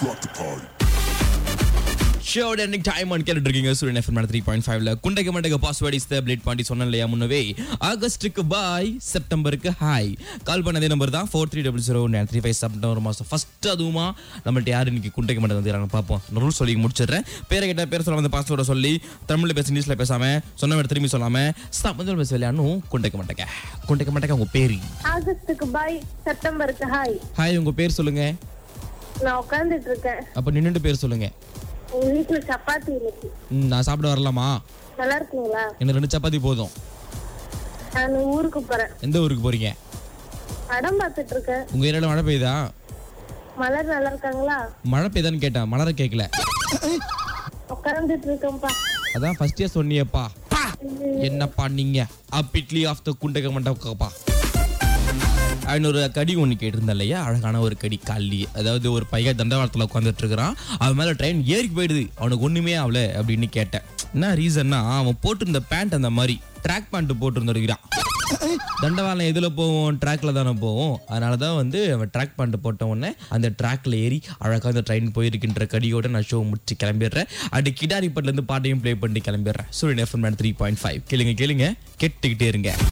ஷோட் ending time one கேட்டுட்டு இருக்கீங்க சூரியன் எஃப்எம் த்ரீ பாயிண்ட் ஃபைவ்ல குண்டக மண்டக password is the blade Pandi சொன்னேன் இல்லையா முன்னவே ஆகஸ்ட்டுக்கு பாய் செப்டம்பருக்கு ஹாய் கால் பண்ணதே நம்பர் தான் four three double zero nine three five September மாதம் ஃபர்ஸ்ட் அதுவுமா நம்மள்ட்ட யார் இன்னைக்கு குண்டக மண்டகம் வந்துக்கிறாங்க பார்ப்போம் ரூல் சொல்லி முடிச்சிடுறேன் பேரை கேட்ட பேர் சொல்லாம அந்த பாஸ்வேர்டை சொல்லி தமிழில் பேச இங்கிலீஷில் பேசாம சொன்ன மாதிரி திரும்பி சொல்லாம தமிழ் பேச விளையாடணும் குண்டக்க மாட்டேங்க குண்டக்க மாட்டேங்க உங்க பேரு ஆகஸ்டுக்கு பாய் செப்டம்பருக்கு ஹாய் ஹாய் உங்க பேர் சொல்லுங்க நான் உட்காந்துட்டு இருக்கேன் அப்போ நின்னுட்டு பேர் சொல்லுங்க உங்க வீட்டுல சப்பாத்தி இன்னைக்கு ம், நான் சாப்பிட வரலாமா நல்லா இருக்கீங்களா எனக்கு ரெண்டு சப்பாத்தி போதும் நான் ஊருக்கு போறேன் எந்த ஊருக்கு போறீங்க படம் பார்த்துட்டு இருக்கேன் உங்க ஏரியால மழை பெய்யுதா மலர் நல்லா இருக்காங்களா மழை பெய்தான்னு கேட்டேன் மலர கேட்கல உட்காந்துட்டு இருக்கேன்ப்பா அதான் ஃபர்ஸ்ட் இயர் சொன்னியப்பா பா! என்னப்பா நீங்க அப் இட்லி ஆஃப் த குண்டக மண்டப்பா அவன் கடி ஒன்று கேட்டிருந்தா இல்லையா அழகான ஒரு கடி கள்ளி அதாவது ஒரு பையன் தண்டவாளத்தில் உட்காந்துட்டு இருக்கிறான் அவன் மேலே ட்ரெயின் ஏறி போயிடுது அவனுக்கு ஒன்றுமே ஆகல அப்படின்னு கேட்டேன் என்ன ரீசன்னா அவன் போட்டிருந்த பேண்ட் அந்த மாதிரி ட்ராக் பேண்ட் போட்டிருந்துருக்கிறான் தண்டவாளம் எதில் போவோம் ட்ராக்ல தானே போவோம் அதனால தான் வந்து அவன் ட்ராக் பேண்ட் போட்ட உடனே அந்த ட்ராக்ல ஏறி அழகாக அந்த ட்ரெயின் போயிருக்கின்ற கடியோட நான் ஷோ முடிச்சு கிளம்பிடுறேன் அடி கிடாரிப்பட்லேருந்து பாட்டையும் ப்ளே பண்ணி கிளம்பிடுறேன் சூரியன் எஃப்எம் த்ரீ பாயிண்ட் ஃபைவ் கேளுங்க கேளுங்க கேட்டுக்கிட்டே இருங்க